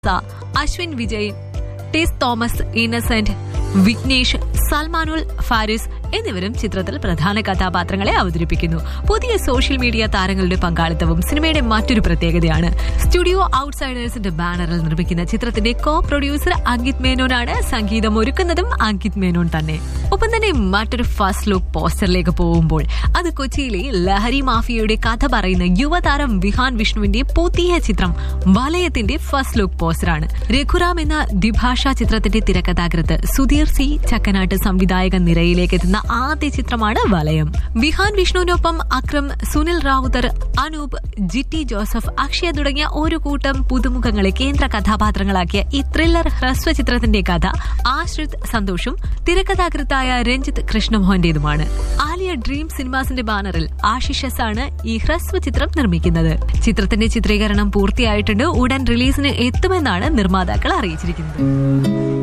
അശ്വിൻ വിജയ് ടിസ് Thomas Innocent Vignesh Salmanul Faris എന്നിവരും ചിത്രത്തിൽ പ്രധാന കഥാപാത്രങ്ങളെ അവതരിപ്പിക്കുന്നു പുതിയ സോഷ്യൽ മീഡിയ താരങ്ങളുടെ പങ്കാളിത്തവും സിനിമയുടെ മറ്റൊരു പ്രത്യേകതയാണ് സ്റ്റുഡിയോ ഔട്ട്സൈഡേഴ്സിന്റെ ബാനറിൽ നിർമ്മിക്കുന്ന ചിത്രത്തിന്റെ കോ പ്രൊഡ്യൂസർ അങ്കിത് മേനോനാണ് സംഗീതം ഒരുക്കുന്നതും അങ്കിത് മേനോൻ തന്നെ ഒപ്പം തന്നെ മറ്റൊരു ഫസ്റ്റ് ലുക്ക് പോസ്റ്ററിലേക്ക് പോകുമ്പോൾ അത് കൊച്ചിയിലെ ലഹരി മാഫിയയുടെ കഥ പറയുന്ന യുവതാരം വിഹാൻ വിഷ്ണുവിന്റെ പുതിയ ചിത്രം വലയത്തിന്റെ ഫസ്റ്റ് ലുക്ക് പോസ്റ്ററാണ് രഘുറാം എന്ന ദ്വിഭാഷാ ചിത്രത്തിന്റെ തിരക്കഥാകൃത്ത് സുധീർ സി ചക്കനാട്ട് സംവിധായക നിരയിലേക്ക് എത്തുന്ന ആദ്യ ചിത്രമാണ് വലയം വിഹാൻ വിഷ്ണുവിനൊപ്പം അക്രം സുനിൽ റാവുത്തർ അനൂപ് ജിറ്റി ജോസഫ് അക്ഷയ തുടങ്ങിയ ഒരു കൂട്ടം പുതുമുഖങ്ങളെ കേന്ദ്ര കഥാപാത്രങ്ങളാക്കിയ ഈ ത്രില്ലർ ഹ്രസ്വ ചിത്രത്തിന്റെ കഥ ആശ്രിത് സന്തോഷും തിരക്കഥാകൃത്തായ രഞ്ജിത്ത് കൃഷ്ണമോഹന്റേതുമാണ് ആലിയ ഡ്രീം സിനിമാസിന്റെ ബാനറിൽ ആശിഷസ് ആണ് ഈ ഹ്രസ്വ ചിത്രം നിർമ്മിക്കുന്നത് ചിത്രത്തിന്റെ ചിത്രീകരണം പൂർത്തിയായിട്ടുണ്ട് ഉടൻ റിലീസിന് എത്തുമെന്നാണ് നിർമ്മാതാക്കൾ അറിയിച്ചിരിക്കുന്നത്